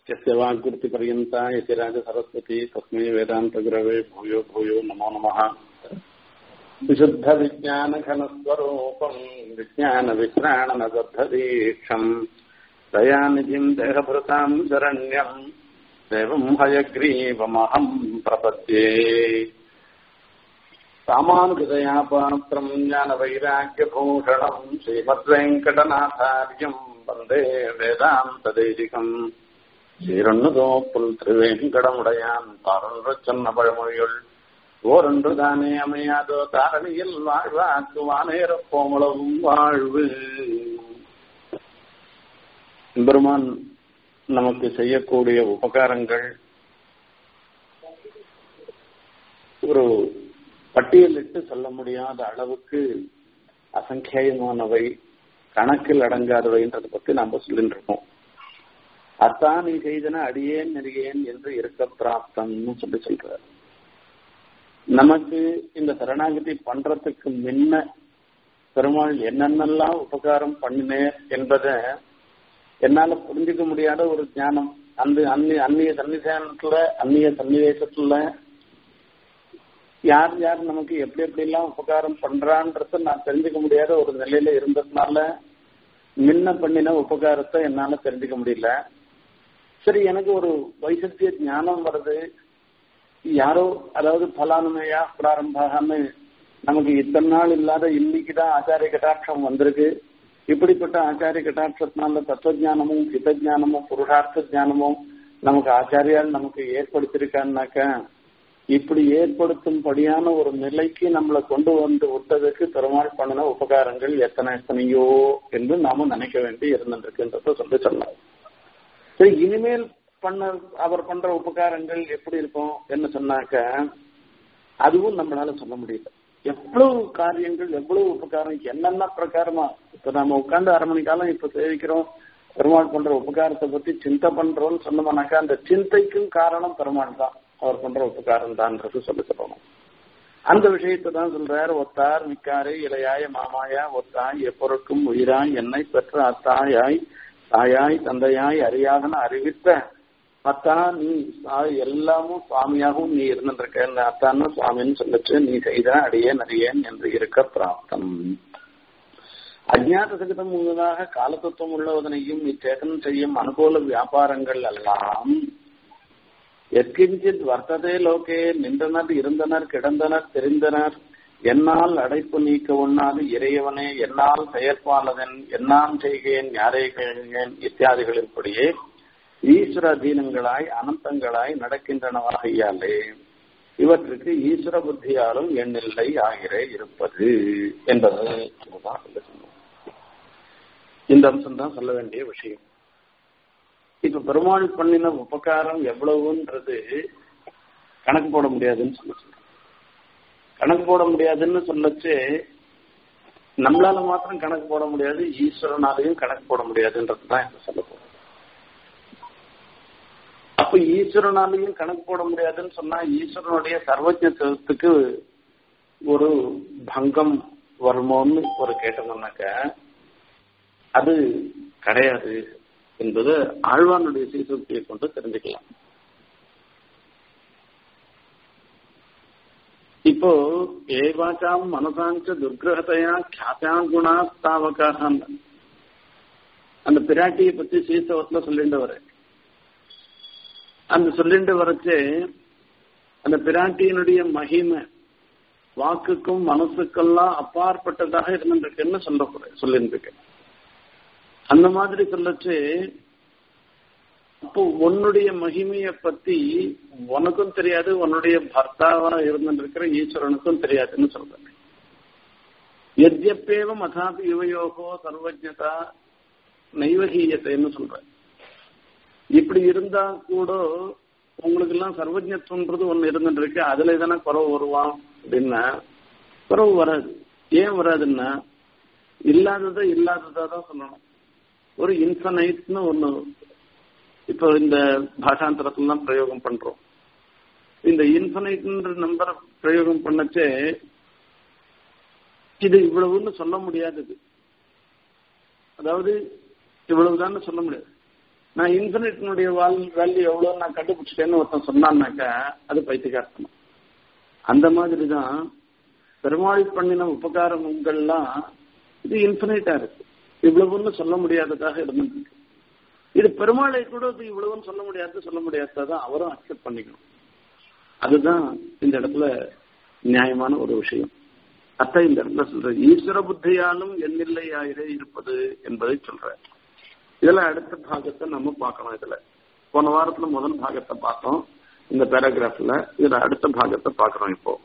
यस्य वाग्वृत्तिपर्यन्ता यतिराज सरस्वती तस्मै वेदान्तगुरवे भूयो भूयो नमो नमः विशुद्धविज्ञानघनस्वरूपम् विज्ञानविश्राणनबद्धदीक्षम् दयानिधिम् देहभृताम् शरण्यम् देवम् हयग्रीवमहम् प्रपद्ये रामानुजदया पात्रम् ज्ञानवैराग्यभूषणम् श्रीमद्वेङ्कटनाथार्यम् वन्दे வேதாந்ததேசிகம் சீரொன்னுதோப்புல் திருவேங்கடமுடையான் தாரொன்று சொன்ன பழமொழியுள் ஓரொன்று தானே அமையாதோ தாரணியில் வாழ்வாக்கு வானேறப் போமளவும் வாழ்வு பெருமான் நமக்கு செய்யக்கூடிய உபகாரங்கள் ஒரு பட்டியலிட்டு சொல்ல முடியாத அளவுக்கு அசங்கேயமானவை கணக்கில் அடங்காதவைன்றதை பத்தி நாம சொல்லிட்டு இருக்கோம் அத்தான் நீ செய்தன அடியேன் நெறியேன் என்று இருக்க பிராப்தம்னு சொல்லி சொல்றார் நமக்கு இந்த சரணாகதி பண்றதுக்கு முன்ன பெருமாள் என்னென்னலாம் உபகாரம் பண்ணினேன் என்பதை என்னால புரிஞ்சுக்க முடியாத ஒரு ஞானம் அந்த அந்நிய அந்நிய சன்னிதானத்துல அந்நிய சன்னிவேசத்துல யார் யார் நமக்கு எப்படி எப்படி எல்லாம் உபகாரம் பண்றான்றத நான் தெரிஞ்சுக்க முடியாத ஒரு நிலையில இருந்ததுனால முன்ன பண்ணின உபகாரத்தை என்னால தெரிஞ்சுக்க முடியல சரி எனக்கு ஒரு வைசத்திய ஞானம் வருது யாரோ அதாவது பலானுமையா பிராரம்பாகன்னு நமக்கு இத்தனை நாள் இல்லாத இன்னைக்குதான் ஆச்சாரிய கட்டாட்சம் வந்திருக்கு இப்படிப்பட்ட ஆச்சாரிய கட்டாட்சத்தினால தத்துவஜானமும் ஹிதஜானமும் புருஷார்த்த ஜானமும் நமக்கு ஆச்சாரியால் நமக்கு ஏற்படுத்திருக்கான்னாக்க இப்படி ஏற்படுத்தும்படியான ஒரு நிலைக்கு நம்மளை கொண்டு வந்து விட்டதுக்கு பெருமாள் பண்ணின உபகாரங்கள் எத்தனை எத்தனையோ என்று நாம நினைக்க வேண்டி இருந்திருக்குன்றத சொல்லி சொன்னார் சரி இனிமேல் பண்ண அவர் பண்ற உபகாரங்கள் எப்படி இருக்கும் என்ன சொன்னாக்க அதுவும் நம்மளால சொல்ல முடியல எவ்வளவு காரியங்கள் எவ்வளவு உபகாரம் என்னென்ன பிரகாரமா இப்ப நம்ம உட்கார்ந்து அரை மணி காலம் இப்ப சேவிக்கிறோம் பெருமாள் பண்ற உபகாரத்தை பத்தி சிந்தை பண்றோம்னு சொன்னோம்னாக்கா அந்த சிந்தைக்கும் காரணம் பெருமாள் தான் அவர் பண்ற உபகாரம் தான்ன்றது சொல்லி சொல்லணும் அந்த விஷயத்தை தான் சொல்றார் ஒத்தார் மிக்காரை இளையாய மாமாயா ஒத்தாய் எப்பொருட்கும் உயிராய் என்னை பெற்ற அத்தாயாய் தாயாய் தந்தையாய் அறியாதன அறிவித்த அத்தா நீ எல்லாமும் சுவாமியாகவும் நீ இருந்திருக்க அத்தான்னு சுவாமின்னு சொல்லிச்சு நீ செய்த அடியேன் அடியேன் என்று இருக்க பிராப்தம் அஜாத சகிதம் முன்னதாக காலத்தத்துவம் உள்ளவதனையும் இச்சேதனம் செய்யும் அனுகூல வியாபாரங்கள் எல்லாம் எத்கிஞ்சித் வர்த்ததே லோகே நின்றனர் இருந்தனர் கிடந்தனர் தெரிந்தனர் என்னால் அடைப்பு நீக்க உண்ணாது இறையவனே என்னால் செயற்பாளதன் என்னால் செய்கேன் யாரே கேள்கேன் இத்தியாதிகளின்படியே ஈஸ்வர அதீனங்களாய் அனந்தங்களாய் நடக்கின்றனவாகையாலே இவற்றுக்கு ஈஸ்வர புத்தியாலும் எண்ணில்லை ஆகிறே இருப்பது என்பதை சொல்ல இந்த அம்சம் தான் சொல்ல வேண்டிய விஷயம் இப்ப பெருமாள் பண்ணின உபகாரம் எவ்வளவுன்றது கணக்கு போட முடியாதுன்னு சொல்ல சொல்றேன் கணக்கு போட முடியாதுன்னு சொல்லச்சு நம்மளால மாத்திரம் கணக்கு போட முடியாது ஈஸ்வரனாலையும் கணக்கு போட முடியாதுன்றது தான் இப்ப சொல்ல போறோம் அப்ப ஈஸ்வரனாலையும் கணக்கு போட முடியாதுன்னு சொன்னா ஈஸ்வரனுடைய சர்வஜத்துவத்துக்கு ஒரு பங்கம் வருமோன்னு ஒரு கேட்டோம்னாக்க அது கிடையாது என்பது ஆழ்வானுடைய சீர்திருத்தியை கொண்டு தெரிஞ்சுக்கலாம் இப்போ ஏவாச்சாம் மனசாஞ்ச துர்கிரகத்தையா கியாத்தியான் குணா தாவக்காக அந்த பிராட்டியை பத்தி சீசவத்துல சொல்லிட்டு வர அந்த சொல்லிட்டு வரச்சு அந்த பிராட்டியினுடைய மகிமை வாக்குக்கும் மனசுக்கெல்லாம் அப்பாற்பட்டதாக இருந்துருக்குன்னு சொல்ல சொல்லிட்டு இருக்கேன் அந்த மாதிரி சொல்லச்சு அப்போ உன்னுடைய மகிமைய பத்தி உனக்கும் தெரியாது உன்னுடைய பர்த்தாவா இருந்திருக்கிற ஈஸ்வரனுக்கும் தெரியாதுன்னு சொல்றேன் எத்யப்பேவம் அதாபி யுவயோகோ சர்வஜதா நைவகீயத்தைன்னு சொல்றேன் இப்படி இருந்தா கூட உங்களுக்கு எல்லாம் சர்வஜத்துவன்றது ஒண்ணு இருந்துட்டு இருக்கு அதுல எதனா குறவு வருவான் அப்படின்னா குறவு வராது ஏன் வராதுன்னா இல்லாததை இல்லாததா தான் சொல்லணும் ஒரு இன்ஃபனைட்னு ஒண்ணு இப்போ இந்த பாஷாந்தரத்துல தான் பிரயோகம் பண்றோம் இந்த இன்ஃபனைட்ன்ற நம்பர் பிரயோகம் பண்ணச்சே இது இவ்வளவுன்னு சொல்ல முடியாதது அதாவது இவ்வளவுதான் சொல்ல முடியாது நான் இன்ஃபினிட்டினுடைய வேல்யூ எவ்வளவு நான் கண்டுபிடிச்சிட்டேன்னு ஒருத்தன் சொன்னான்னாக்கா அது பைத்தியகார்த்தம் அந்த மாதிரி தான் பெருமாள் பண்ணின உபகாரங்கள்லாம் இது இன்ஃபினிட்டா இருக்கு இவ்வளவுன்னு சொல்ல முடியாததாக இருந்துட்டு இது பெருமாளை கூட இது இவ்வளவுன்னு சொல்ல முடியாது சொல்ல முடியாததான் அவரும் அக்செப்ட் பண்ணிக்கணும் அதுதான் இந்த இடத்துல நியாயமான ஒரு விஷயம் அத்தை இந்த இடத்துல சொல்ற ஈஸ்வர புத்தியாலும் எண்ணில்லையாயிரே இருப்பது என்பதை சொல்ற இதுல அடுத்த பாகத்தை நம்ம பார்க்கணும் இதுல போன வாரத்துல முதல் பாகத்தை பார்த்தோம் இந்த பேராகிராஃப்ல இதுல அடுத்த பாகத்தை பார்க்கிறோம் இப்போ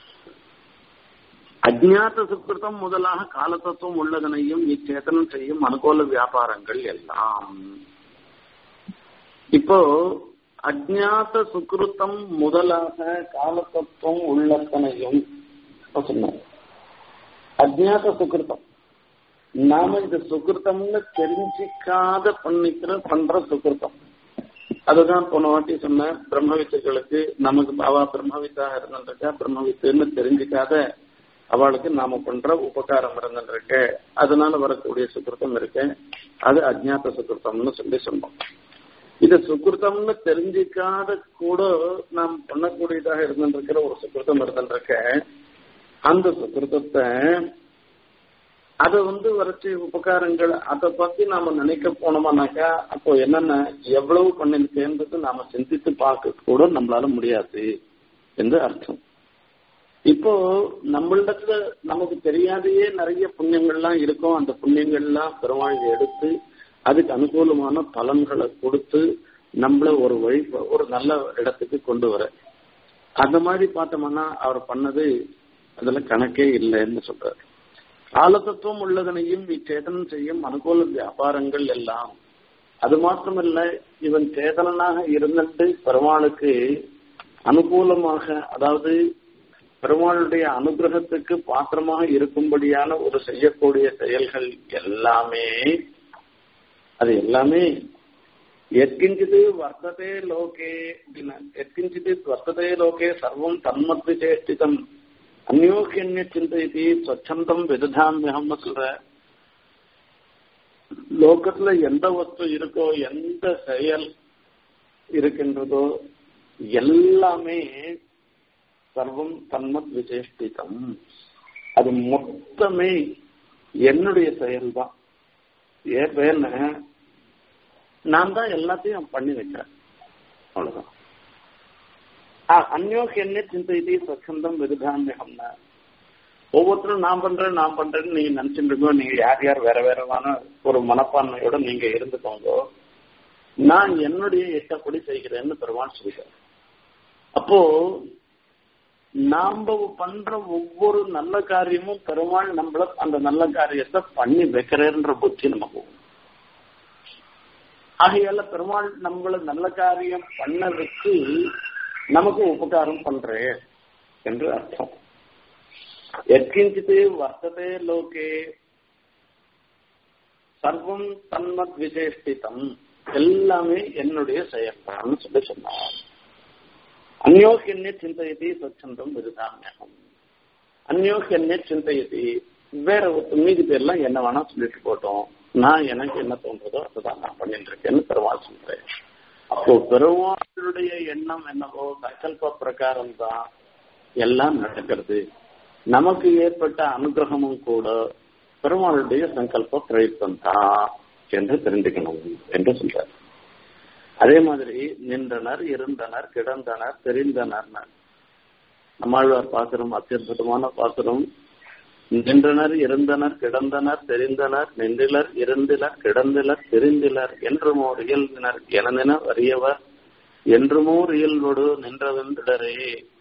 அஜ்ஞாத சுக்கிருத்தம் முதலாக காலத்தத்துவம் உள்ளதனையும் இச்சேதனம் செய்யும் அனுகூல வியாபாரங்கள் எல்லாம் இப்போ அஜ்ஞாத சுக்கிருத்தம் முதலாக காலத்தத்துவம் உள்ளத்தனையும் சொன்னார் அஜ்ஞாத சுக்கிருத்தம் நாம இந்த சுக்கிருத்தம்னு தெரிஞ்சிக்காத பண்ணிக்கிற பண்ற சுக்கிருத்தம் அதுதான் போன வாட்டி சொன்ன பிரம்மவித்துகளுக்கு நமக்கு அவா பிரம்மவித்தாக இருந்திருக்கா பிரம்மவித்துன்னு தெரிஞ்சிக்காத அவளுக்கு நாம பண்ற உபகாரம் இருந்துருக்க அதனால வரக்கூடிய சுக்கிருத்தம் இருக்கு அது அஜ்ஞாத சுக்கிருத்தம்னு சொல்லி சொன்னோம் இது சுக்கிருத்தம்னு தெரிஞ்சிக்காத கூட நாம் பண்ணக்கூடியதாக இருந்துருக்கிற ஒரு சுக்கிருத்தம் இருந்துருக்க அந்த சுக்கிருத்தத்தை அதை வந்து வரைச்சி உபகாரங்கள் அதை பத்தி நாம நினைக்க போனோமானாக்கா அப்போ என்னென்ன எவ்வளவு பண்ணிருக்கேன்றது நாம சிந்தித்து பார்க்க கூட நம்மளால முடியாது என்று அர்த்தம் இப்போ நம்மளிடத்துல நமக்கு தெரியாதையே நிறைய புண்ணியங்கள்லாம் இருக்கும் அந்த புண்ணியங்கள்லாம் பெருமாள் எடுத்து அதுக்கு அனுகூலமான பலன்களை கொடுத்து நம்மள ஒரு வழி ஒரு நல்ல இடத்துக்கு கொண்டு வர அந்த மாதிரி பார்த்தோம்னா அவர் பண்ணது அதுல கணக்கே இல்லைன்னு சொல்றாரு காலத்தத்துவம் உள்ளதனையும் இச்சேதனம் செய்யும் அனுகூல வியாபாரங்கள் எல்லாம் அது மாத்திரமல்ல இவன் சேதனனாக இருந்துட்டு பெருமாளுக்கு அனுகூலமாக அதாவது பெருமாளுடைய அனுகிரகத்துக்கு பாத்திரமாக இருக்கும்படியான ஒரு செய்யக்கூடிய செயல்கள் எல்லாமே அது எல்லாமே எத்கிஞ்சிது வர்த்ததே லோகே அப்படின்னா எத்கிஞ்சிது வர்த்ததே லோகே சர்வம் தன்மத்து சேஷ்டிதம் அந்யோக்கியன்ய சிந்தைத்தி ஸ்வச்சந்தம் விததாமியம்னு சொல்ற லோகத்துல எந்த வஸ்து இருக்கோ எந்த செயல் இருக்கின்றதோ எல்லாமே சர்வம் தன்மத் விசேஷ்டிதம் அது மொத்தமே என்னுடைய செயல்தான் ஏன் பேர்ல நான் தான் எல்லாத்தையும் பண்ணி வைக்கிறேன் அவ்வளவுதான் அந்யோக்கு என்ன சிந்தை சச்சந்தம் விருதாமியம்னா ஒவ்வொருத்தரும் நான் பண்றேன் நான் பண்றேன்னு நீங்க நினைச்சுட்டு இருக்கோம் நீங்க யார் யார் வேற வேறமான ஒரு மனப்பான்மையோட நீங்க இருந்துக்கோங்க நான் என்னுடைய இஷ்டப்படி செய்கிறேன்னு பெருமாள் சொல்லிட்டார் அப்போ நாம பண்ற ஒவ்வொரு நல்ல காரியமும் பெருமாள் நம்மள அந்த நல்ல காரியத்தை பண்ணி வைக்கிறேன்ற புத்தி நமக்கு ஆகையால பெருமாள் நம்மள நல்ல காரியம் பண்ணதுக்கு நமக்கு உபகாரம் பண்றே என்று அர்த்தம் எத்கிஞ்சித்து வர்த்ததே லோகே சர்வம் தன்மத் விசேஷ்டிதம் எல்லாமே என்னுடைய செயல்தான் சொல்லி சொன்னார் அந்யோக்கியன்ய சிந்தையதி சொச்சந்தம் விருதாமியகம் அந்யோக்கியன்ய சிந்தையதி வேற மீதி பேர்லாம் என்ன வேணா சொல்லிட்டு போட்டோம் நான் எனக்கு என்ன தோன்றதோ அதுதான் நான் பண்ணிட்டு இருக்கேன்னு பெருமாள் சொல்றேன் அப்போ பெருமாளுடைய எண்ணம் என்னவோ சங்கல்ப பிரகாரம் தான் எல்லாம் நடக்கிறது நமக்கு ஏற்பட்ட அனுகிரகமும் கூட பெருமாளுடைய சங்கல்ப பிரயத்தம் தான் என்று தெரிஞ்சுக்கணும் என்று சொல்றார் அதே மாதிரி நின்றனர் இருந்தனர் கிடந்தனர் தெரிந்தனர் நம்மாழ்வார் பாசுரம் அத்தியுதமான பாசுரம் நின்றனர் இருந்தனர் கிடந்தனர் தெரிந்தனர் நின்றிலர் இருந்திலர் கிடந்திலர் தெரிந்திலர் என்றுமோர் இயல்பினர் எனதென வறியவர் என்றுமோர் இயல்போடு நின்றவென்றிடரே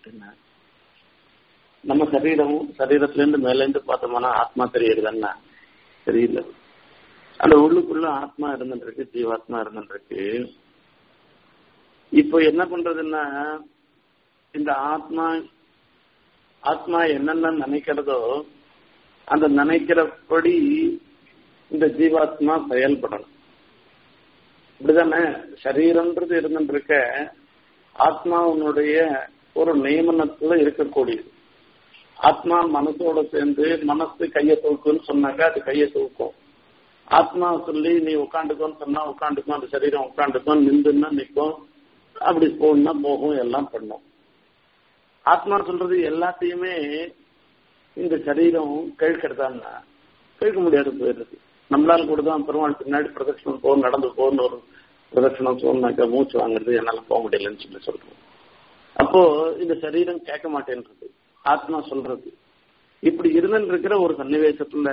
நம்ம சரீரமும் சரீரத்திலிருந்து மேலேந்து பார்த்தோம்னா ஆத்மா தெரியுதுன்னா தெரியல அந்த உள்ளுக்குள்ள ஆத்மா இருந்துருக்கு ஜீவாத்மா இருந்துருக்கு இப்போ என்ன பண்றதுன்னா இந்த ஆத்மா ஆத்மா என்னென்ன நினைக்கிறதோ அந்த நினைக்கிறபடி இந்த ஜீவாத்மா செயல்படணும் இப்படிதானே சரீரம்ன்றது இருந்துருக்க ஆத்மாவுடைய ஒரு நியமனத்துல இருக்கக்கூடியது ஆத்மா மனசோட சேர்ந்து மனசு கையை தூக்குன்னு சொன்னாக்கா அது கையை தூக்கும் ஆத்மா சொல்லி நீ உட்காந்துக்கோன்னு சொன்னா உட்காந்துக்கும் அந்த சரீரம் உட்காந்துக்கும் நின்றுன்னா நிற்கும் அப்படி போகணும்னா போகும் எல்லாம் பண்ணும் ஆத்மா சொல்றது எல்லாத்தையுமே இந்த சரீரம் கேட்கறதான்னா கேட்க முடியாது போயிடுறது நம்மளால கூட தான் பெருமாள் பின்னாடி பிரதட்சணம் போ நடந்து போன்னு ஒரு பிரதட்சணம் போனாக்கா மூச்சு வாங்குறது என்னால போக முடியலன்னு சொல்லி சொல்றோம் அப்போ இந்த சரீரம் கேட்க மாட்டேன்றது ஆத்மா சொல்றது இப்படி இருந்துட்டு இருக்கிற ஒரு சன்னிவேசத்துல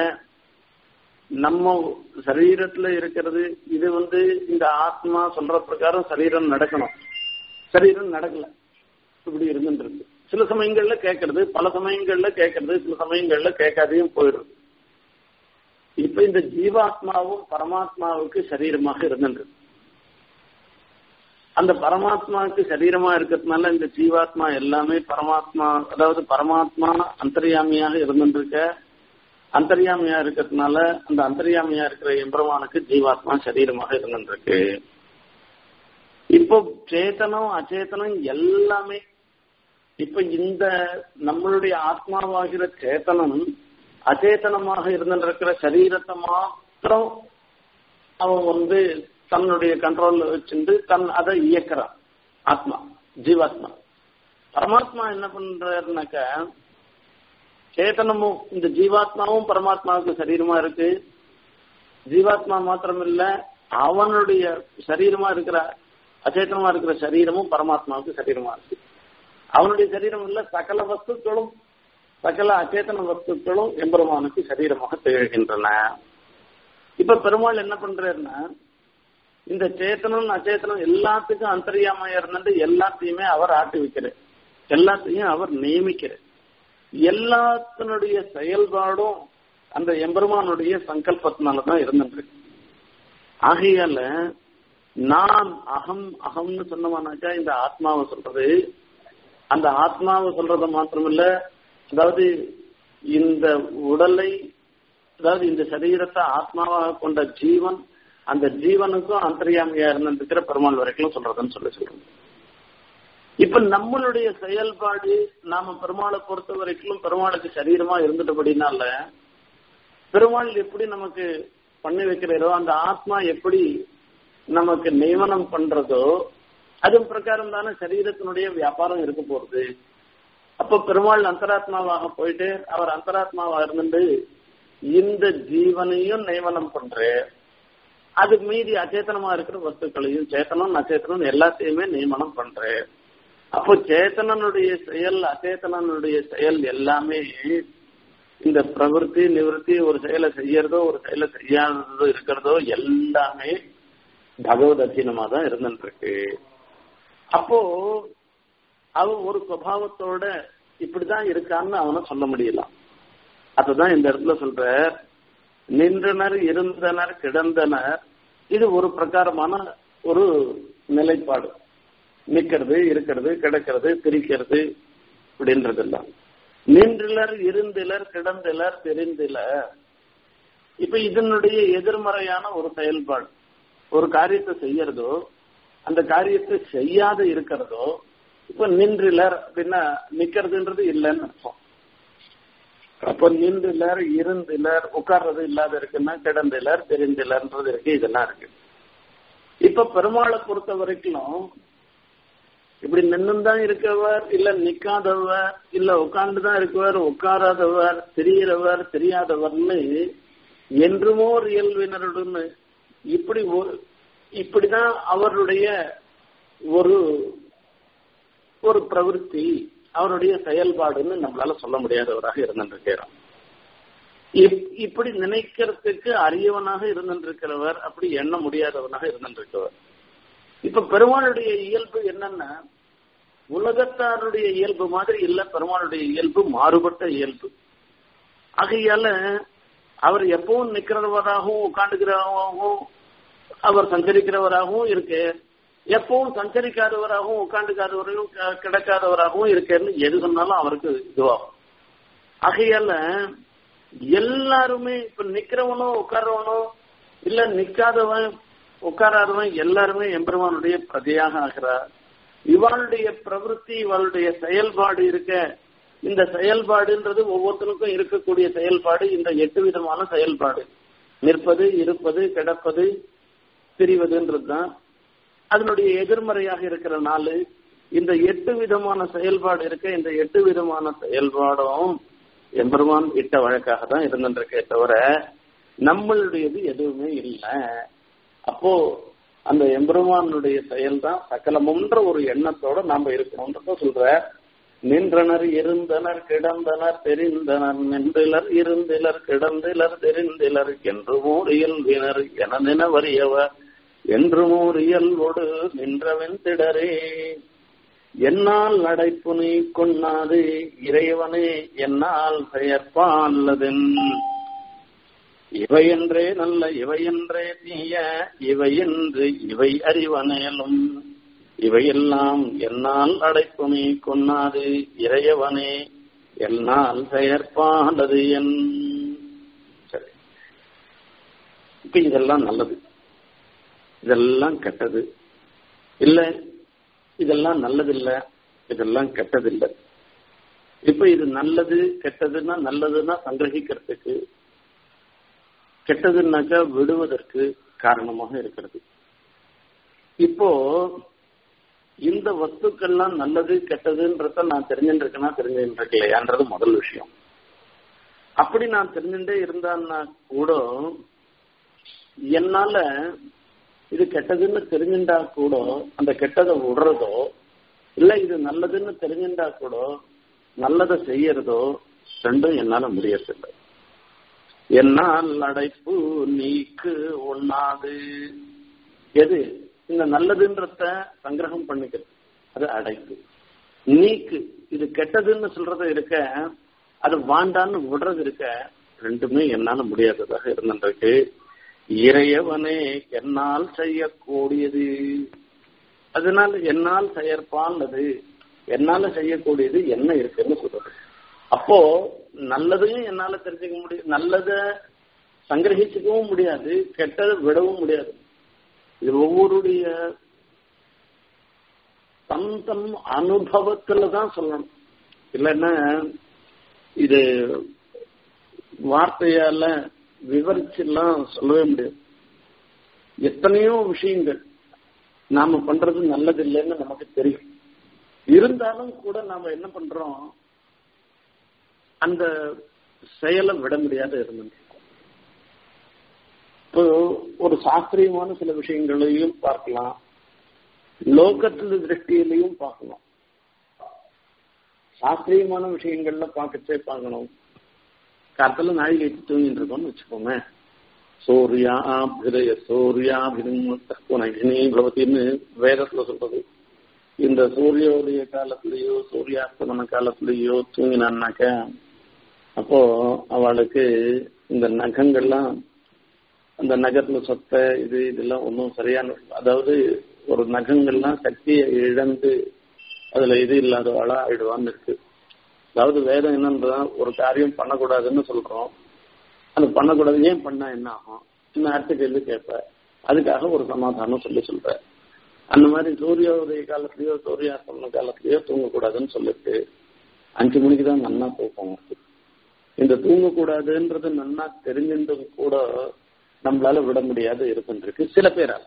நம்ம சரீரத்துல இருக்கிறது இது வந்து இந்த ஆத்மா சொல்ற பிரகாரம் சரீரம் நடக்கணும் சரீரம் நடக்கல இப்படி இருந்துட்டு இருக்கு சில சமயங்கள்ல கேட்கறது பல சமயங்கள்ல கேட்கறது சில சமயங்கள்ல கேட்காதையும் போயிடுது இப்ப இந்த ஜீவாத்மாவும் பரமாத்மாவுக்கு சரீரமாக இருந்துட்டு அந்த பரமாத்மாவுக்கு சரீரமா இருக்கிறதுனால இந்த ஜீவாத்மா எல்லாமே பரமாத்மா அதாவது பரமாத்மா அந்தர்யாமியாக இருந்துருக்க அந்தர்யாமியா இருக்கிறதுனால அந்த அந்தர்யாமியா இருக்கிற எம்பெருமானுக்கு ஜீவாத்மா சரீரமாக இருந்துருக்கு இப்போ சேத்தனம் அச்சேதனம் எல்லாமே இப்ப இந்த நம்மளுடைய ஆத்மாவாகிற சேத்தனம் அச்சேதனமாக இருந்திருக்கிற சரீரத்தை மாத்திரம் அவன் வந்து தன்னுடைய கண்ட்ரோல்ல வச்சுட்டு தன் அதை இயக்கிறான் ஆத்மா ஜீவாத்மா பரமாத்மா என்ன பண்றாருனாக்க சேத்தனமும் இந்த ஜீவாத்மாவும் பரமாத்மாவுக்கு சரீரமா இருக்கு ஜீவாத்மா மாத்திரம் இல்ல அவனுடைய சரீரமா இருக்கிற அச்சேத்தனமா இருக்கிற சரீரமும் பரமாத்மாவுக்கு சரீரமா இருக்கு அவனுடைய சரீரம் இல்ல சகல வஸ்துக்களும் சகல அச்சேதன வஸ்துக்களும் எம்பெருமானுக்கு சரீரமாக திகழ்கின்றன இப்ப பெருமாள் என்ன பண்றாருன்னா இந்த சேத்தனம் அச்சேத்தனம் எல்லாத்துக்கும் அந்தரியாமையா இருந்துட்டு எல்லாத்தையுமே அவர் ஆட்டி வைக்கிறார் எல்லாத்தையும் அவர் நியமிக்கிறார் எல்லாத்தினுடைய செயல்பாடும் அந்த எம்பெருமானுடைய சங்கல்பத்தினாலதான் இருந்துட்டு ஆகையால நான் அகம் அகம்னு சொன்னமானாக்கா இந்த ஆத்மாவை சொல்றது அந்த ஆத்மாவை சொல்றது மாத்திரமில்ல அதாவது இந்த உடலை அதாவது இந்த சரீரத்தை ஆத்மாவாக கொண்ட ஜீவன் அந்த ஜீவனுக்கும் அந்தரியாமையா இருந்திருக்கிற பெருமாள் வரைக்கும் சொல்றதுன்னு சொல்லி சொல்றோம் இப்ப நம்மளுடைய செயல்பாடு நாம பெருமாளை பொறுத்த வரைக்கும் பெருமாளுக்கு சரீரமா இருந்துட்டபடினால பெருமாள் எப்படி நமக்கு பண்ணி வைக்கிறதோ அந்த ஆத்மா எப்படி நமக்கு நியமனம் பண்றதோ அது பிரகாரம் தானே சரீரத்தினுடைய வியாபாரம் இருக்க போறது அப்ப பெருமாள் அந்தராத்மாவாக போயிட்டு அவர் அந்தராத்மாவா இருந்துட்டு இந்த ஜீவனையும் நியமனம் பண்ற அது மீதி அச்சேதனமா இருக்கிற வஸ்துக்களையும் சேத்தனம் அச்சேதனம் எல்லாத்தையுமே நியமனம் பண்ற அப்போ சேத்தனனுடைய செயல் அச்சேதனனுடைய செயல் எல்லாமே இந்த பிரவருத்தி நிவர்த்தி ஒரு செயலை செய்யறதோ ஒரு செயலை செய்யாததோ இருக்கிறதோ எல்லாமே பகவத் அச்சீனமா தான் இருந்துட்டு இருக்கு அப்போ அவன் ஒரு சுவாவத்தோட இப்படிதான் இருக்கான்னு அவனை சொல்ல முடியலாம் அதுதான் இந்த இடத்துல சொல்ற நின்றனர் இருந்தனர் கிடந்தனர் இது ஒரு பிரகாரமான ஒரு நிலைப்பாடு நிக்கிறது இருக்கிறது கிடக்கிறது பிரிக்கிறது அப்படின்றதெல்லாம் நின்றிலர் இருந்திலர் கிடந்திலர் தெரிந்திலர் இப்ப இதனுடைய எதிர்மறையான ஒரு செயல்பாடு ஒரு காரியத்தை செய்யறதோ அந்த காரியத்தை செய்யாத இருக்கிறதோ இப்ப நின்றிலர் அப்படின்னா நிக்கிறதுன்றது இல்லைன்னு அர்த்தம் அப்ப நின்றிலர் இருந்திலர் உட்கார்றது இல்லாத இருக்குன்னா கிடந்திலர் தெரிந்திலர்ன்றது இருக்கு இதெல்லாம் இருக்கு இப்ப பெருமாளை பொறுத்த வரைக்கும் இப்படி நின்னுதான் இருக்கவர் இல்ல நிக்காதவர் இல்ல உட்கார்ந்துதான் இருக்கவர் உட்காராதவர் தெரியறவர் தெரியாதவர்னு என்றுமோ இயல்பினருடன் இப்படி ஒரு இப்படிதான் அவருடைய ஒரு ஒரு பிரவருத்தி அவருடைய செயல்பாடுன்னு நம்மளால சொல்ல முடியாதவராக இருந்திருக்கிறார் இப்படி நினைக்கிறதுக்கு அரியவனாக இருந்திருக்கிறவர் அப்படி எண்ண முடியாதவனாக இருந்திருக்கிறவர் இப்ப பெருமாளுடைய இயல்பு என்னன்னா உலகத்தாருடைய இயல்பு மாதிரி இல்ல பெருமாளுடைய இயல்பு மாறுபட்ட இயல்பு ஆகையால அவர் எப்பவும் நிக்கிறவராகவும் உட்காந்துக்கிறவராகவும் அவர் சஞ்சரிக்கிறவராகவும் இருக்கு எப்பவும் சஞ்சரிக்காதவராகவும் உட்காந்துக்காதவரையும் கிடக்காதவராகவும் இருக்கேன்னு எது சொன்னாலும் அவருக்கு இதுவாகும் ஆகையால எல்லாருமே இப்ப நிக்கிறவனோ உட்கார்றவனோ இல்ல நிக்காதவன் உட்காராதவன் எல்லாருமே எம்பெருமானுடைய பிரஜையாக ஆகிறார் இவளுடைய பிரவருத்தி இவளுடைய செயல்பாடு இருக்க இந்த செயல்பாடுன்றது ஒவ்வொருத்தருக்கும் இருக்கக்கூடிய செயல்பாடு இந்த எட்டு விதமான செயல்பாடு நிற்பது இருப்பது கிடப்பது பிரிவதுன்றது தான் அதனுடைய எதிர்மறையாக இருக்கிற நாள் இந்த எட்டு விதமான செயல்பாடு இருக்க இந்த எட்டு விதமான செயல்பாடும் எம்பெருமான் இட்ட வழக்காக தான் இருந்துருக்கே தவிர நம்மளுடையது எதுவுமே இல்லை அப்போ அந்த எம்பெருமானுடைய செயல் தான் சகலமுன்ற ஒரு எண்ணத்தோட நாம இருக்கணும்ன்றத சொல்ற நின்றனர் இருந்தனர் கிடந்தனர் தெரிந்தனர் நின்றிலர் இருந்திலர் கிடந்திலர் தெரிந்திலர் என்று மூறியல் வினர் என நினவறியவர் என்று மூறியல்வோடு நின்றவன் திடரே என்னால் நடைப்பு நீ கொன்னாது இறைவனே என்னால் பெயர்ப்பால்லதென் இவையென்றே நல்ல இவையென்றே தீய இவையென்று இவை அறிவனேலும் இவையெல்லாம் என்னால் அடைப்புமே கொன்னாது இறையவனே என்னால் பெயர்ப்பானது என் சரி இப்ப இதெல்லாம் நல்லது இதெல்லாம் கெட்டது இல்ல இதெல்லாம் நல்லதில்லை இதெல்லாம் கெட்டதில்லை இப்ப இது நல்லது கெட்டதுன்னா நல்லதுன்னா சங்கிரகிக்கிறதுக்கு கெட்டதுன்னாக்கா விடுவதற்கு காரணமாக இருக்கிறது இப்போ இந்த வஸ்துக்கள்லாம் நல்லது கெட்டதுன்றத நான் தெரிஞ்சுருக்கேனா தெரிஞ்சுட்டு இல்லையான்றது முதல் விஷயம் அப்படி நான் தெரிஞ்சுட்டே இருந்தான்னா கூட என்னால இது கெட்டதுன்னு தெரிஞ்சுட்டா கூட அந்த கெட்டதை விடுறதோ இல்ல இது நல்லதுன்னு தெரிஞ்சுட்டா கூட நல்லதை செய்யறதோ ரெண்டும் என்னால முடியறதில்லை என்னால் அடைப்பு நீக்கு ஒண்ணாது எது இந்த நல்லதுன்றத சங்கிரகம் பண்ணிக்கிறது அது அடைப்பு நீக்கு இது கெட்டதுன்னு சொல்றது இருக்க அது வாண்டான்னு விடுறது இருக்க ரெண்டுமே என்னால முடியாததாக இருந்திருக்கு இறையவனே என்னால் செய்யக்கூடியது அதனால என்னால் செயற்பால் அது என்னால செய்யக்கூடியது என்ன இருக்குன்னு சொல்றது அப்போ நல்லதையும் என்னால தெரிஞ்சுக்க முடியும் நல்லத சங்கிரகிச்சுக்கவும் முடியாது கெட்டதை விடவும் முடியாது இது ஒவ்வொருடைய தம் தம் அனுபவத்துல தான் சொல்லணும் இல்லைன்னா இது வார்த்தையால விவரிச்செல்லாம் சொல்லவே முடியாது எத்தனையோ விஷயங்கள் நாம பண்றது நல்லது இல்லைன்னு நமக்கு தெரியும் இருந்தாலும் கூட நாம என்ன பண்றோம் அந்த செயலை விட முடியாத இருந்துட்டு இப்போ ஒரு சாஸ்திரியமான சில விஷயங்களையும் பார்க்கலாம் லோகத்துல திருஷ்டியிலையும் பார்க்கலாம் சாஸ்திரியமான விஷயங்கள்ல பார்க்கச்சே பார்க்கணும் காலத்துல நாழிகை வச்சு தூங்கிட்டு இருக்கோம்னு வச்சுக்கோங்க சூர்யாபிதய சூர்யாபினி பவத்தின்னு வேதத்துல சொல்றது இந்த சூரியோதய காலத்திலேயோ சூரியாஸ்தமன காலத்திலேயோ தூங்கினான்னாக்க அப்போ அவளுக்கு இந்த நகங்கள்லாம் அந்த நகத்துல சொத்த இது இதெல்லாம் ஒன்றும் சரியான அதாவது ஒரு நகங்கள்லாம் சக்தியை இழந்து அதுல இது இல்லாதவாளா ஆயிடுவான்னு இருக்கு அதாவது வேதம் என்னன்றா ஒரு காரியம் பண்ணக்கூடாதுன்னு சொல்றோம் அது பண்ணக்கூடாது ஏன் பண்ணா என்ன ஆகும் இன்னும் அடுத்த கேள்வி கேட்ப அதுக்காக ஒரு சமாதானம் சொல்லி சொல்ற அந்த மாதிரி சூரியோதய காலத்திலயோ சூரியாஸ்தமன காலத்திலயோ தூங்கக்கூடாதுன்னு சொல்லிட்டு அஞ்சு மணிக்கு தான் நன்னா தூக்கம் வருது இந்த தூங்கக்கூடாதுன்றது நன்னா தெரிஞ்சிருந்தும் கூட நம்மளால விட முடியாத இருந்துருக்கு சில பேரால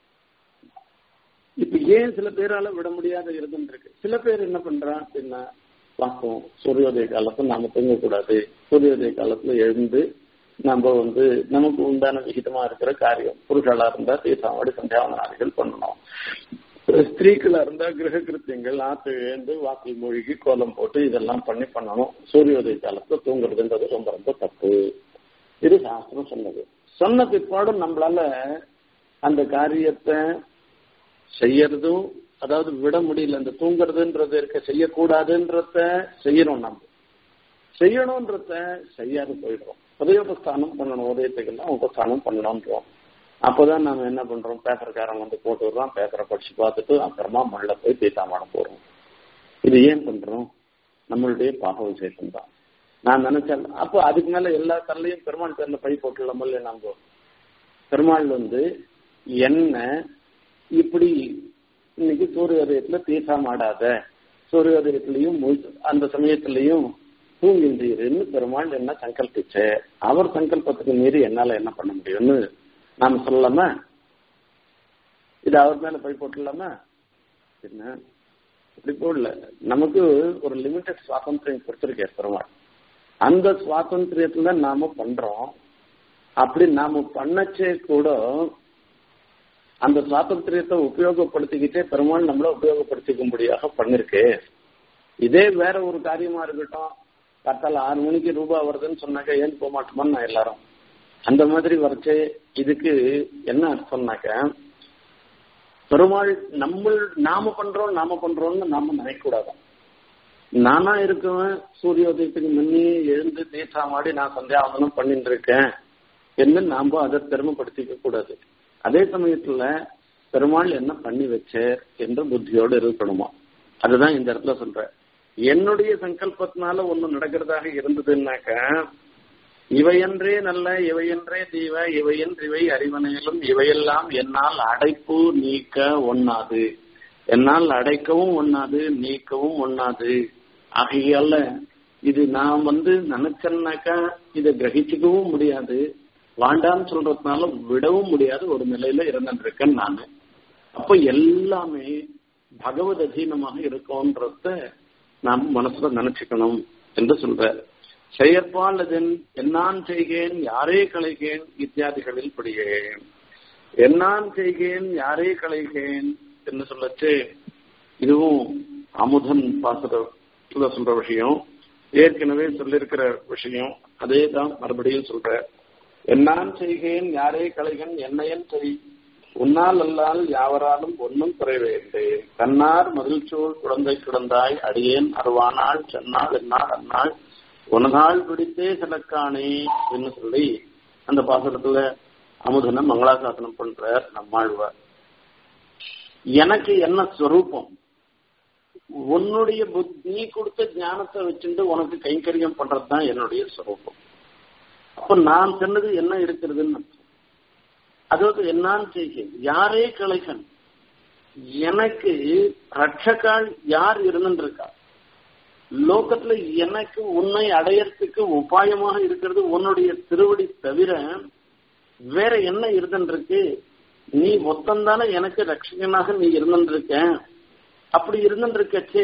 இப்ப ஏன் சில பேரால விட முடியாத இருந்துருக்கு சில பேர் என்ன பண்றா அப்படின்னா பார்ப்போம் சூரியோதய காலத்துல நாம தூங்கக்கூடாது சூரியோதய காலத்துல எழுந்து நம்ம வந்து நமக்கு உண்டான விகிதமா இருக்கிற காரியம் புருஷாலா இருந்தா தீர்த்தாமடி சந்தியாவனாதிகள் பண்ணணும் ஸ்திரீகளா இருந்தா கிரக கிருத்தியங்கள் ஆத்து எழுந்து வாக்கில் மூழ்கி கோலம் போட்டு இதெல்லாம் பண்ணி பண்ணணும் சூரியோதய காலத்துல தூங்குறதுன்றது ரொம்ப ரொம்ப தப்பு இது சாஸ்திரம் சொன்னது சொன்ன பிற்பாடும் நம்மளால அந்த காரியத்தை செய்யறதும் அதாவது விட முடியல அந்த தூங்குறதுன்றது இருக்க செய்யக்கூடாதுன்றத செய்யணும் நம்ம செய்யணும்ன்றத செய்யாது போயிடுறோம் உதயோபஸ்தானம் பண்ணணும் உதயத்துக்கெல்லாம் உபஸ்தானம் பண்ணணும்ன்றோம் அப்போதான் நாம என்ன பண்றோம் பேப்பர்காரன் வந்து போட்டு விடுறான் பேப்பரை படிச்சு பார்த்துட்டு அப்புறமா மண்ணில போய் தீர்த்தாமாடம் போறோம் இது ஏன் பண்றோம் நம்மளுடைய பாப விசேஷம் தான் நான் நினைச்சேன் அப்போ அதுக்கு மேல எல்லா தரலையும் பெருமாள் பேர்ல பழி போட்டுடலாமோ இல்லையா நம்ம பெருமாள் வந்து என்ன இப்படி இன்னைக்கு சூரியோதயத்துல தீர்த்தம் ஆடாத சூரியோதயத்திலையும் அந்த சமயத்திலையும் தூங்கின்றீருன்னு பெருமாள் என்ன சங்கல்பிச்சு அவர் சங்கல்பத்துக்கு மீறி என்னால என்ன பண்ண முடியும்னு நாம சொல்லலாமா இது அவர் மேல போய் போட்டுடலாமா என்ன இப்படி போடல நமக்கு ஒரு லிமிட்டட் சுவாதந்திரம் கொடுத்துருக்கேன் பெருமாள் அந்த சுவாதந்திரியத்துல நாம பண்றோம் அப்படி நாம பண்ணச்சே கூட அந்த சுவாதந்திரியத்தை உபயோகப்படுத்திக்கிட்டே பெருமாள் நம்மள உபயோகப்படுத்திக்கும்படியாக பண்ணிருக்கு இதே வேற ஒரு காரியமா இருக்கட்டும் கத்தால ஆறு மணிக்கு ரூபா வருதுன்னு சொன்னாக்க ஏன் போக மாட்டோமான்னு நான் எல்லாரும் அந்த மாதிரி வரைச்சு இதுக்கு என்ன அர்த்தம்னாக்க பெருமாள் நம்ம நாம பண்றோம் நாம பண்றோம்னு நாம நினைக்க கூடாதான் நானா இருக்கவன் சூரியோதயத்துக்கு முன்னே எழுந்து தீர்த்தாமாடி நான் சந்தியாவதனம் பண்ணிட்டு இருக்கேன் என்று நாம அதை பெருமைப்படுத்திக்க கூடாது அதே சமயத்துல பெருமாள் என்ன பண்ணி வச்சார் என்ற புத்தியோடு இருக்கணுமா அதுதான் இந்த இடத்துல சொல்றேன் என்னுடைய சங்கல்பத்தினால ஒண்ணு நடக்கிறதாக இருந்ததுன்னாக்க இவையன்றே நல்ல இவையன்றே தீவ இவையன்றிவை அறிவனையிலும் இவையெல்லாம் என்னால் அடைப்பு நீக்க ஒண்ணாது என்னால் அடைக்கவும் ஒண்ணாது நீக்கவும் ஒண்ணாது ஆகையால இது நான் வந்து நினைச்சேன்னாக்கா இதை கிரகிச்சுக்கவும் முடியாது வாண்டான்னு சொல்றதுனால விடவும் முடியாது ஒரு நிலையில இருந்துருக்கேன் நானு அப்ப எல்லாமே பகவத் அதீனமாக இருக்கும்ன்றத நாம் மனசுல நினைச்சுக்கணும் என்று சொல்ற செயற்பால் அதன் என்னான் செய்கேன் யாரே கலைகேன் இத்தியாதிகளில் படுகிறேன் என்னான் செய்கேன் யாரே கலைகேன் என்று சொல்லச்சு இதுவும் அமுதன் பாசுரத்துல சொல்ற விஷயம் ஏற்கனவே சொல்லியிருக்கிற விஷயம் அதே தான் மறுபடியும் சொல்ற என்னான் செய்கேன் யாரே கலைகன் என்னையன் செய் உன்னால் அல்லால் யாவராலும் ஒன்னும் குறைவேண்டே கண்ணார் மகிழ்ச்சோர் குழந்தை கிடந்தாய் அடியேன் அருவானாள் சென்னாள் என்னாள் அந்நாள் உனதாள் பிடித்தே சிலக்கானே என்று சொல்லி அந்த பாசுரத்துல அமுதனை மங்களாசாசனம் பண்றார் நம்மாழ்வார் எனக்கு என்ன ஸ்வரூபம் உன்னுடைய நீ கொடுத்த ஞானத்தை வச்சுட்டு உனக்கு கைங்கரியம் பண்றதுதான் என்னுடைய ஸ்வரூபம் அப்ப நான் சொன்னது என்ன இருக்கிறதுன்னு அதாவது என்னான்னு செய்க யாரே கலைகன் எனக்கு ரட்சகால் யார் இருந்துருக்கா லோகத்துல எனக்கு உன்னை அடையறதுக்கு உபாயமாக இருக்கிறது உன்னுடைய திருவடி தவிர வேற என்ன இருந்துருக்கு நீ மொத்தம்தானே எனக்கு ரட்சகனாக நீ இருந்துருக்க அப்படி இருந்துருக்கச்சே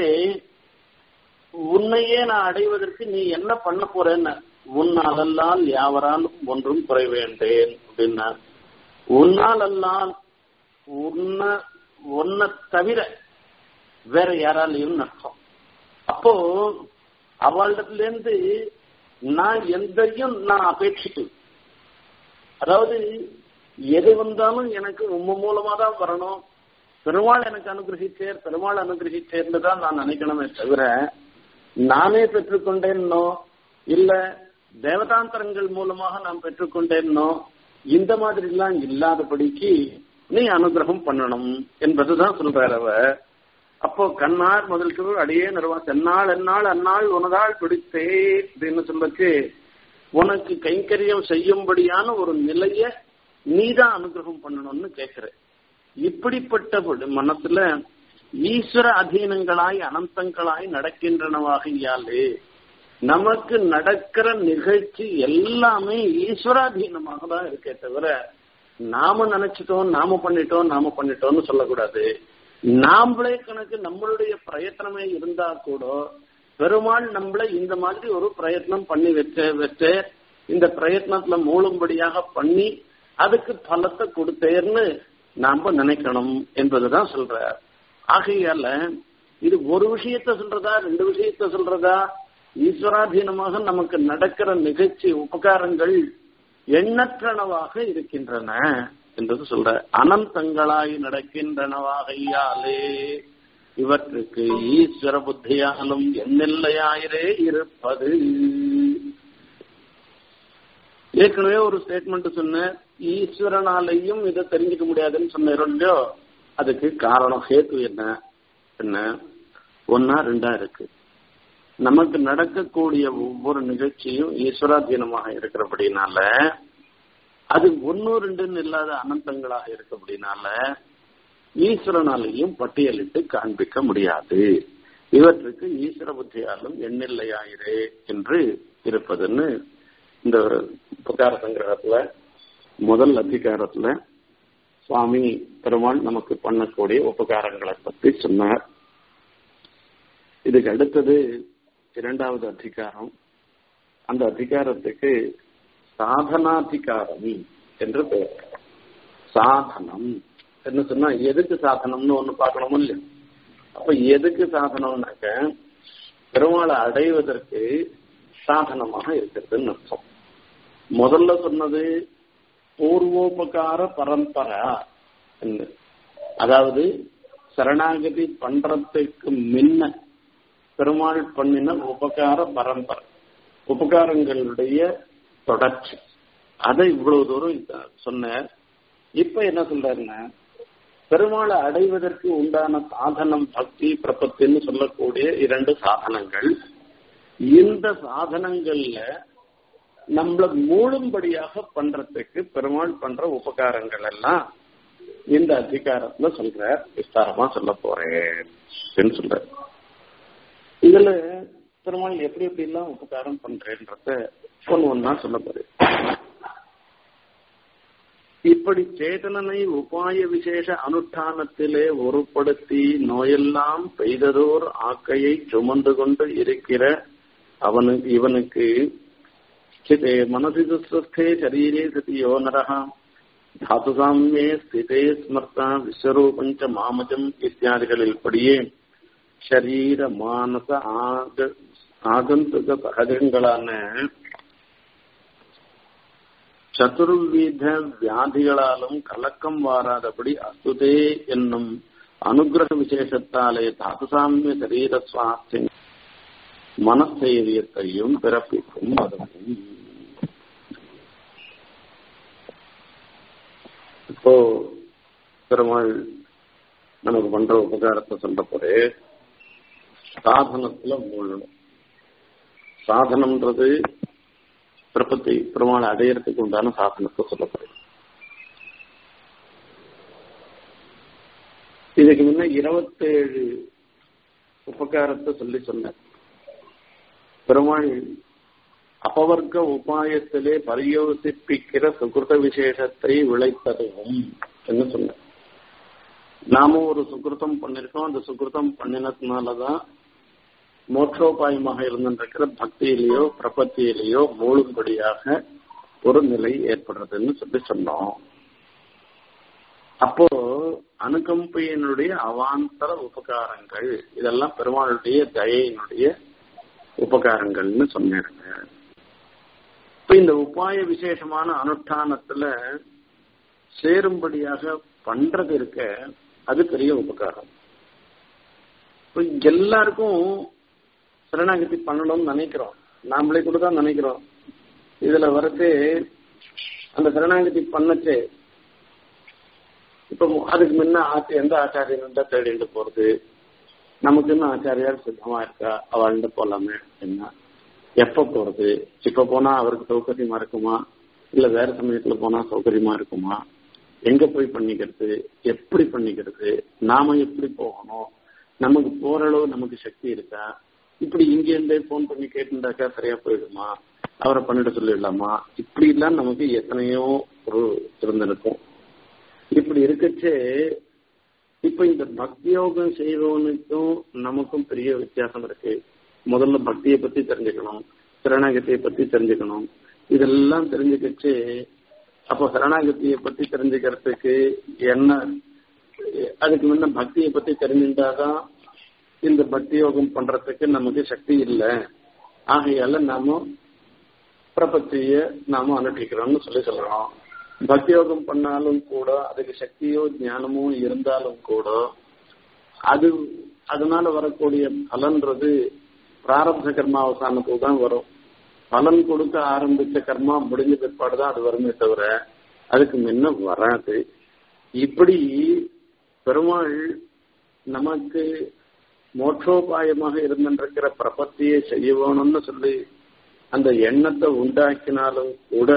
உன்னையே நான் அடைவதற்கு நீ என்ன பண்ண போறேன்னு உன்னால் அல்லால் யாவராலும் ஒன்றும் குறைவேண்டேன் அப்படின்னா உன்னால் அல்லால் உன்னை உன்னை தவிர வேற யாராலையும் நஷ்டம் அப்போ அவளிடத்துல இருந்து நான் எந்தையும் நான் அபேட்சிக்கல அதாவது எது வந்தாலும் எனக்கு உம்ம மூலமா தான் வரணும் பெருமாள் எனக்கு அனுகிரகிச்சேர் பெருமாள் அனுகிரகிச்சேர்னு தான் நான் நினைக்கணுமே தவிர நானே பெற்றுக்கொண்டேன்னோ இல்ல தேவதாந்தரங்கள் மூலமாக நான் பெற்றுக்கொண்டேன்னோ இந்த மாதிரி எல்லாம் இல்லாதபடிக்கு நீ அனுகிரகம் பண்ணணும் என்பதுதான் சொல்றார் அவ அப்போ கண்ணார் முதல் சொல் அடியே நிறுவா சென்னாள் என்னாள் அந்நாள் உனதாள் பிடித்தே அப்படின்னு சொல்லச்சு உனக்கு கைங்கரியம் செய்யும்படியான ஒரு நிலைய நீதான் அனுகிரகம் பண்ணணும்னு கேக்குற இப்படிப்பட்ட மனசுல ஈஸ்வர அதீனங்களாய் அனந்தங்களாய் நடக்கின்றனவாகையாலே நமக்கு நடக்கிற நிகழ்ச்சி எல்லாமே ஈஸ்வராதீனமாக தான் இருக்கே தவிர நாம நினைச்சிட்டோம் நாம பண்ணிட்டோம் நாம பண்ணிட்டோம்னு சொல்லக்கூடாது நாமளே கணக்கு நம்மளுடைய பிரயத்தனமே இருந்தா கூட பெருமாள் நம்மள இந்த மாதிரி ஒரு பிரயத்னம் பண்ணி வச்ச வச்சு இந்த பிரயத்னத்துல மூழும்படியாக பண்ணி அதுக்கு பலத்தை கொடுத்தேர்னு நாம நினைக்கணும் என்பதுதான் சொல்ற ஆகையால இது ஒரு விஷயத்த சொல்றதா ரெண்டு விஷயத்த சொல்றதா ஈஸ்வராதீனமாக நமக்கு நடக்கிற நிகழ்ச்சி உபகாரங்கள் எண்ணற்றனவாக இருக்கின்றன என்றது சொல்ற அனந்தங்களாய் நடக்கின்றனவாகையாலே இவற்றுக்கு ஈஸ்வர புத்தியாலும் எண்ணில்லையாயிரே இருப்பது ஏற்கனவே ஒரு ஸ்டேட்மெண்ட் சொன்ன ஈஸ்வரனாலையும் இதை தெரிஞ்சுக்க முடியாதுன்னு சொன்னோ அதுக்கு காரணம் ஹேத்து என்ன என்ன ஒன்னா ரெண்டா இருக்கு நமக்கு நடக்கக்கூடிய ஒவ்வொரு நிகழ்ச்சியும் ஈஸ்வராதீனமாக இருக்கிறபடினால அது ஒன்னு ரெண்டுன்னு இல்லாத அனந்தங்களாக இருக்கிறபடினால ஈஸ்வரனாலையும் பட்டியலிட்டு காண்பிக்க முடியாது இவற்றுக்கு ஈஸ்வர புத்தியாலும் எண்ணில்லையாயிரே என்று இருப்பதுன்னு இந்த உபகார சங்கிரகத்துல முதல் அதிகாரத்துல சுவாமி பெருமாள் நமக்கு பண்ணக்கூடிய உபகாரங்களை பத்தி சொன்னார் இதுக்கு அடுத்தது இரண்டாவது அதிகாரம் அந்த அதிகாரத்துக்கு சாதனாதிகாரம் என்று பெயர் சாதனம் என்ன சொன்னா எதுக்கு சாதனம்னு ஒண்ணு பார்க்கணும் இல்லையா அப்ப எதுக்கு சாதனம்னாக்க பெருமாளை அடைவதற்கு சாதனமாக இருக்கிறதுன்னு அர்த்தம் முதல்ல சொன்னது பூர்வோபகார பரம்பரா அதாவது சரணாகதி பண்றதுக்கு முன்ன பெருமாள் பண்ணின உபகார பரம்பரை உபகாரங்களுடைய தொடர்ச்சி அதை இவ்வளவு தூரம் சொன்ன இப்ப என்ன சொல்றாருன்னா பெருமாளை அடைவதற்கு உண்டான சாதனம் பக்தி பிரபத்தின்னு சொல்லக்கூடிய இரண்டு சாதனங்கள் இந்த சாதனங்கள்ல நம்மள மூழும்படியாக பண்றதுக்கு பெருமாள் பண்ற உபகாரங்கள் எல்லாம் இந்த அதிகாரத்துல சொல்ற விஸ்தாரமா சொல்ல போறேன் சொல்ற இதுல பெருமாள் எப்படி எப்படி எல்லாம் உபகாரம் பண்றேன்றத ஒன்னு ஒன்னா சொல்ல போறேன் இப்படி சேதனனை உபாய விசேஷ அனுஷ்டானத்திலே ஒருப்படுத்தி நோயெல்லாம் பெய்ததோர் ஆக்கையை சுமந்து கொண்டு இருக்கிற அவனுக்கு இவனுக்கு ஸ்திதே மனசி துஸ்தே சரீரே சதியோ நரः தாதுசாமியே ஸ்திதே ஸ்மர்த்தா விஸ்வரூபஞ்ச மாமஜம் இத்தியாதிகளில் படியே ஷரீர மானச ஆக ஆகந்துக சகஜங்களான சதுர்வித வியாதிகளாலும் கலக்கம் வாராதபடி அஸ்துதே என்னும் அனுகிரக விசேஷத்தாலே தாதுசாமிய சரீர சுவாஸ்தியம் மனசைரியத்தையும் பிறப்பிக்கும் அதுவும் இப்போ பெருமாள் நமக்கு பண்ற உபகாரத்தை சொல்ற போறே சாதனத்துல மூழணும் சாதனம்ன்றது பிரபத்தி பெருமாள் அடையறதுக்கு உண்டான சாதனத்தை சொல்லப்படுது இதுக்கு முன்ன இருபத்தேழு உபகாரத்தை சொல்லி சொன்னார் பெருமாள் அபவர்க்க உபாயத்திலே பரியோசிப்பிக்கிற சுகிருத விசேஷத்தை விளைத்ததும் என்று சொன்னார் நாம ஒரு சுகிருத்தம் பண்ணிருக்கோம் அந்த சுகிருத்தம் பண்ணினதுனாலதான் மோட்சோபாயமாக இருந்திருக்கிற பக்தியிலேயோ பிரபத்தியிலேயோ மூழும்படியாக ஒரு நிலை ஏற்படுறதுன்னு சொல்லி சொன்னோம் அப்போ அனுகம்பையினுடைய அவாந்தர உபகாரங்கள் இதெல்லாம் பெருமாளுடைய தயையினுடைய உபகாரங்கள்னு சொன்னாங்க இப்ப இந்த உபாய விசேஷமான அனுஷ்டானத்துல சேரும்படியாக பண்றது இருக்க அது பெரிய உபகாரம் இப்ப எல்லாருக்கும் சரணாகதி பண்ணணும்னு நினைக்கிறோம் நாமளே கூட தான் நினைக்கிறோம் இதுல வரது அந்த சரணாகதி பண்ணச்சு இப்ப அதுக்கு முன்ன ஆச்சு எந்த ஆச்சாரியன் தான் தேடிட்டு போறது நமக்கு இன்னும் ஆச்சாரியார் சுத்தமா இருக்கா அவள்கிட்ட போலாமே என்ன எப்ப போறது இப்ப போனா அவருக்கு சௌகரியமா இருக்குமா இல்ல வேற சமயத்துல போனா சௌகரியமா இருக்குமா எங்க போய் பண்ணிக்கிறது எப்படி பண்ணிக்கிறது நாம எப்படி போகணும் நமக்கு போற அளவு நமக்கு சக்தி இருக்கா இப்படி இங்க இருந்தே போன் பண்ணி கேட்டுட்டாக்கா சரியா போயிடுமா அவரை பண்ணிட சொல்லிடலாமா இப்படி எல்லாம் நமக்கு எத்தனையோ ஒரு இருந்திருக்கும் இப்படி இருக்கச்சே இப்ப இந்த பக்தி யோகம் செய்வவனுக்கும் நமக்கும் பெரிய வித்தியாசம் இருக்கு முதல்ல பக்தியை பத்தி தெரிஞ்சுக்கணும் சரணாகத்தியை பத்தி தெரிஞ்சுக்கணும் இதெல்லாம் தெரிஞ்சுக்கச்சு அப்போ சரணாகத்தியை பத்தி தெரிஞ்சுக்கிறதுக்கு என்ன அதுக்கு முன்ன பக்தியை பத்தி தெரிஞ்சுட்டாதான் இந்த பக்தி யோகம் பண்றதுக்கு நமக்கு சக்தி இல்லை ஆகையால நாம பிரபத்திய நாம அனுஷ்டிக்கிறோம்னு சொல்லி சொல்றோம் பக்தி யோகம் பண்ணாலும் கூட அதுக்கு சக்தியோ ஞானமோ இருந்தாலும் கூட அது அதனால வரக்கூடிய பலன்றது பிராரப்த கர்மா அவசானத்துக்கு தான் வரும் பலன் கொடுக்க ஆரம்பிச்ச கர்மா முடிஞ்ச பிற்பாடு தான் அது வருமே தவிர அதுக்கு முன்ன வராது இப்படி பெருமாள் நமக்கு மோட்சோபாயமாக இருந்திருக்கிற பிரபத்தியை செய்ய வேணும்னு சொல்லி அந்த எண்ணத்தை உண்டாக்கினாலும் கூட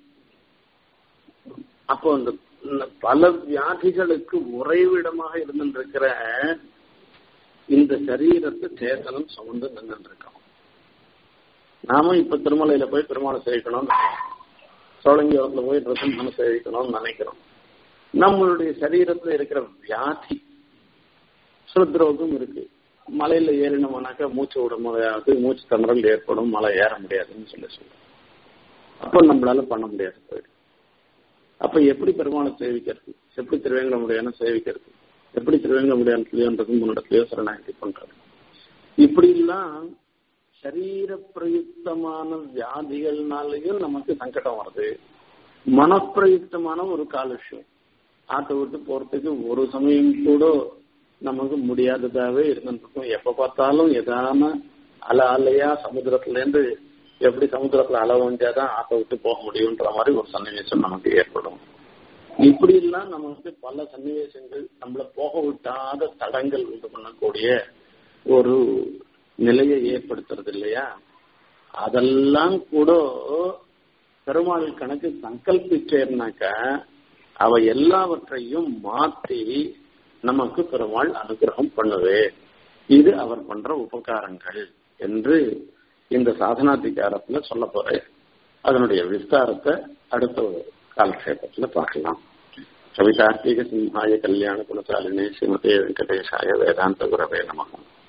அப்போ அந்த பல வியாதிகளுக்கு உறைவிடமாக இருந்திருக்கிற இந்த சரீரத்தை சேதனம் சுமந்து நின்று இருக்கோம் நாம இப்ப திருமலையில போய் பெருமாளை சேவிக்கணும்னு சோழங்கியத்துல போய் ரத்தம் சேவிக்கணும்னு நினைக்கிறோம் நம்மளுடைய சரீரத்துல இருக்கிற வியாதி சுரத்ரோகம் இருக்கு மலையில ஏறினோம்னாக்கா மூச்சு விட முடியாது மூச்சு திணறல் ஏற்படும் மலை ஏற முடியாதுன்னு சொல்லி சொல்றோம் அப்ப நம்மளால பண்ண முடியாது போயிடும் அப்ப எப்படி பெருமாளை சேவிக்கிறது எப்படி திருவேங்கட முடியாது சேவிக்கிறது எப்படி திருவேங்கட முடியாதுன்றது முன்னிடத்துலயோ சரணாகி பண்றது இப்படி எல்லாம் சரீர பிரயுக்தமான வியாதிகள்னாலையும் நமக்கு சங்கடம் வருது மனப்பிரயுக்தமான ஒரு காலுஷ்யம் ஆட்டை விட்டு போறதுக்கு ஒரு சமயம் கூட நமக்கு முடியாததாவே இருந்திருக்கும் எப்ப பார்த்தாலும் எதான அல அலையா சமுத்திரத்துல இருந்து எப்படி சமுத்திரத்துல அலை வந்தாதான் ஆட்டை விட்டு போக முடியும்ன்ற மாதிரி ஒரு சன்னிவேசம் நமக்கு ஏற்படும் இப்படி எல்லாம் நமக்கு பல சன்னிவேசங்கள் நம்மள போக விட்டாத தடங்கள் உண்டு பண்ணக்கூடிய ஒரு நிலையை ஏற்படுத்துறது இல்லையா அதெல்லாம் கூட பெருமாள் கணக்கு சங்கல்பிச்சேர்னாக்க அவ எல்லாவற்றையும் மாற்றி நமக்கு பெருமாள் அனுகிரகம் பண்ணுவே இது அவர் பண்ற உபகாரங்கள் என்று இந்த சாதனாதிகாரத்துல சொல்ல போறேன் அதனுடைய விஸ்தாரத்தை அடுத்த காலக்ஷேபத்துல பார்க்கலாம் கவிதார்த்திக சிம்ஹாய கல்யாண குணசாலினே ஸ்ரீமதே வெங்கடேஷாய வேதாந்த குரவே நமகம்